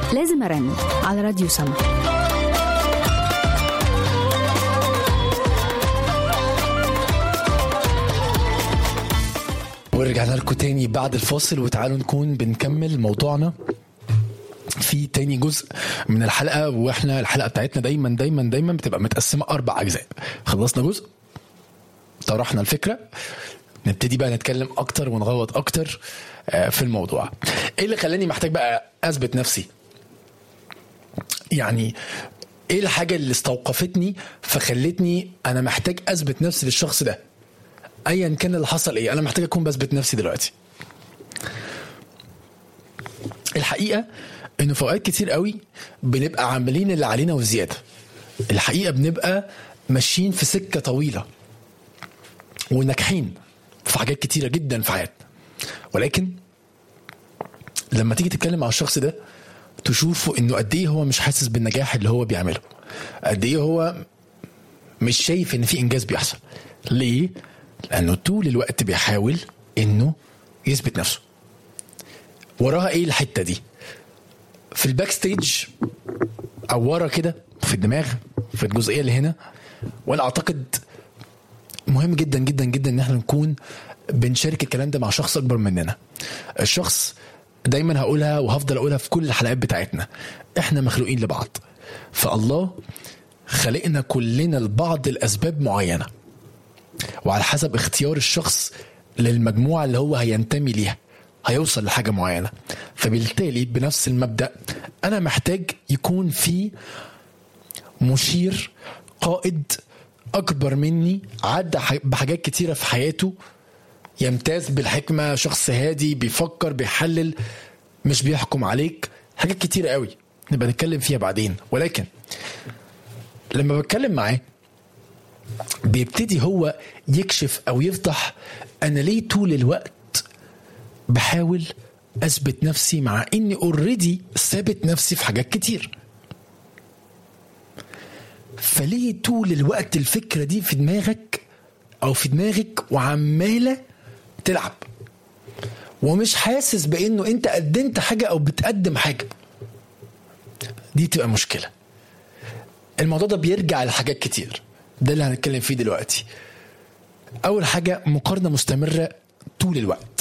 لازم أرن على راديو سما ورجعنا لكم تاني بعد الفاصل وتعالوا نكون بنكمل موضوعنا في تاني جزء من الحلقة واحنا الحلقة بتاعتنا دايما دايما دايما بتبقى متقسمة أربع أجزاء خلصنا جزء طرحنا الفكرة نبتدي بقى نتكلم أكتر ونغوط أكتر آه، في الموضوع إيه اللي خلاني محتاج بقى أثبت نفسي يعني ايه الحاجة اللي استوقفتني فخلتني انا محتاج اثبت نفسي للشخص ده ايا كان اللي حصل ايه انا محتاج اكون بثبت نفسي دلوقتي الحقيقة انه في اوقات كتير قوي بنبقى عاملين اللي علينا وزيادة الحقيقة بنبقى ماشيين في سكة طويلة وناجحين في حاجات كتيرة جدا في حياتنا ولكن لما تيجي تتكلم مع الشخص ده تشوفه انه قد ايه هو مش حاسس بالنجاح اللي هو بيعمله قد ايه هو مش شايف ان في انجاز بيحصل ليه لانه طول الوقت بيحاول انه يثبت نفسه وراها ايه الحته دي في الباك ستيج او ورا كده في الدماغ في الجزئيه اللي هنا وانا اعتقد مهم جدا جدا جدا ان احنا نكون بنشارك الكلام ده مع شخص اكبر مننا الشخص دايما هقولها وهفضل اقولها في كل الحلقات بتاعتنا احنا مخلوقين لبعض فالله خلقنا كلنا لبعض الاسباب معينه وعلى حسب اختيار الشخص للمجموعه اللي هو هينتمي ليها هيوصل لحاجه معينه فبالتالي بنفس المبدا انا محتاج يكون في مشير قائد اكبر مني عدى ح- بحاجات كتيره في حياته يمتاز بالحكمه شخص هادي بيفكر بيحلل مش بيحكم عليك حاجات كتيره قوي نبقى نتكلم فيها بعدين ولكن لما بتكلم معاه بيبتدي هو يكشف او يفضح انا ليه طول الوقت بحاول اثبت نفسي مع اني اوريدي ثابت نفسي في حاجات كتير فليه طول الوقت الفكره دي في دماغك او في دماغك وعماله تلعب ومش حاسس بانه انت قدمت حاجه او بتقدم حاجه دي تبقى مشكله الموضوع ده بيرجع لحاجات كتير ده اللي هنتكلم فيه دلوقتي اول حاجه مقارنه مستمره طول الوقت